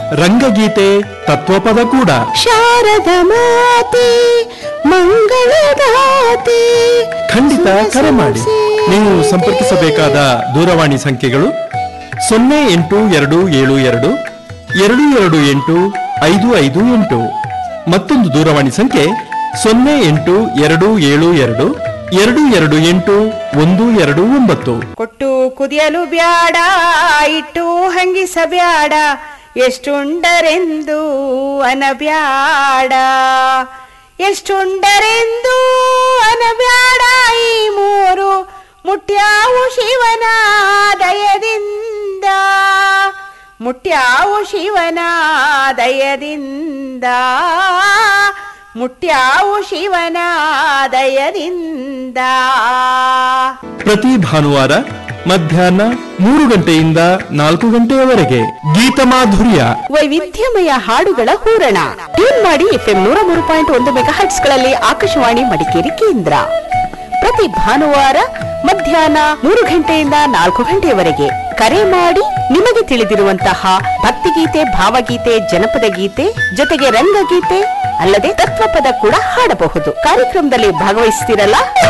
ರಂಗಗೀತೆ ತತ್ವಪದ ಕೂಡ ಶಾರದ ಮಾತೆ ಮಂಗಳದಾತೆ ಖಂಡಿತ ಕರೆ ಮಾಡಿ ನೀವು ಸಂಪರ್ಕಿಸಬೇಕಾದ ದೂರವಾಣಿ ಸಂಖ್ಯೆಗಳು ಸೊನ್ನೆ ಎಂಟು ಎರಡು ಏಳು ಎರಡು ಎರಡು ಎರಡು ಎಂಟು ಐದು ಐದು ಎಂಟು ಮತ್ತೊಂದು ದೂರವಾಣಿ ಸಂಖ್ಯೆ ಸೊನ್ನೆ ಎಂಟು ಎರಡು ಏಳು ಎರಡು ಎರಡು ಎರಡು ಎಂಟು ಒಂದು ಎರಡು ಒಂಬತ್ತು ಕೊಟ್ಟು ಕುದಿಯಲು ಬ್ಯಾಡ ಇಟ್ಟು ಹಂಗಿಸಬ್ಯಾಡ ಎಷ್ಟುಂಡರೆಂದು ಅನಬ್ಯಾಡ ಎಷ್ಟುಂಡರೆಂದು ಅನಬ್ಯಾಡ ಈ ಮೂರು ಮುಟ್ಯಾವು ಶಿವನ ದಯದಿಂದ ಮುಟ್ಯಾವು ಶಿವನ ದಯದಿಂದ ಮುಟ್ಯಾವು ಶಿವನ ದಯದಿಂದ ಪ್ರತಿ ಭಾನುವಾರ ಮಧ್ಯಾಹ್ನ ಮೂರು ಗಂಟೆಯಿಂದ ನಾಲ್ಕು ಗಂಟೆಯವರೆಗೆ ಗೀತಮಾಧುರ್ಯ ವೈವಿಧ್ಯಮಯ ಹಾಡುಗಳ ಹೂರಣ ಟ್ಯೂನ್ ಮಾಡಿ ಎಫ್ಎಂ ನೂರ ಮೂರು ಪಾಯಿಂಟ್ ಒಂದು ಮೆಗಾ ಗಳಲ್ಲಿ ಆಕಾಶವಾಣಿ ಮಡಿಕೇರಿ ಕೇಂದ್ರ ಪ್ರತಿ ಭಾನುವಾರ ಮಧ್ಯಾಹ್ನ ಮೂರು ಗಂಟೆಯಿಂದ ನಾಲ್ಕು ಗಂಟೆಯವರೆಗೆ ಕರೆ ಮಾಡಿ ನಿಮಗೆ ತಿಳಿದಿರುವಂತಹ ಭಕ್ತಿಗೀತೆ ಭಾವಗೀತೆ ಜನಪದ ಗೀತೆ ಜೊತೆಗೆ ರಂಗಗೀತೆ ಅಲ್ಲದೆ ತತ್ವಪದ ಕೂಡ ಹಾಡಬಹುದು ಕಾರ್ಯಕ್ರಮದಲ್ಲಿ ಭಾಗವಹಿಸ್ತಿರಲ್ಲ